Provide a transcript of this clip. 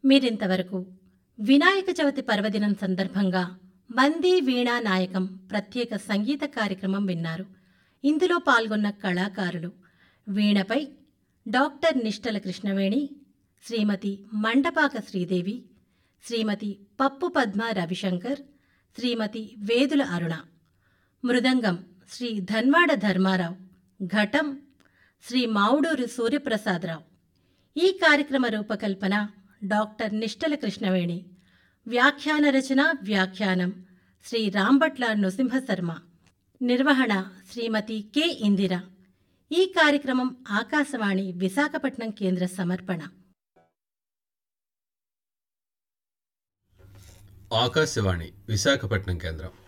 మీరింతవరకు వినాయక చవితి పర్వదినం సందర్భంగా బందీ వీణా నాయకం ప్రత్యేక సంగీత కార్యక్రమం విన్నారు ఇందులో పాల్గొన్న కళాకారులు వీణపై డాక్టర్ నిష్టల కృష్ణవేణి శ్రీమతి మండపాక శ్రీదేవి శ్రీమతి పప్పు పద్మ రవిశంకర్ శ్రీమతి వేదుల అరుణ మృదంగం శ్రీ ధన్వాడ ధర్మారావు ఘటం శ్రీ మావుడూరి సూర్యప్రసాదరావు ఈ కార్యక్రమ రూపకల్పన డాక్టర్ నిష్టల కృష్ణవేణి వ్యాఖ్యాన రచన వ్యాఖ్యానం శ్రీ రాంభట్ల నృసింహశర్మ నిర్వహణ శ్రీమతి కె ఇందిర ఈ కార్యక్రమం ఆకాశవాణి విశాఖపట్నం కేంద్ర సమర్పణ ఆకాశవాణి విశాఖపట్నం కేంద్రం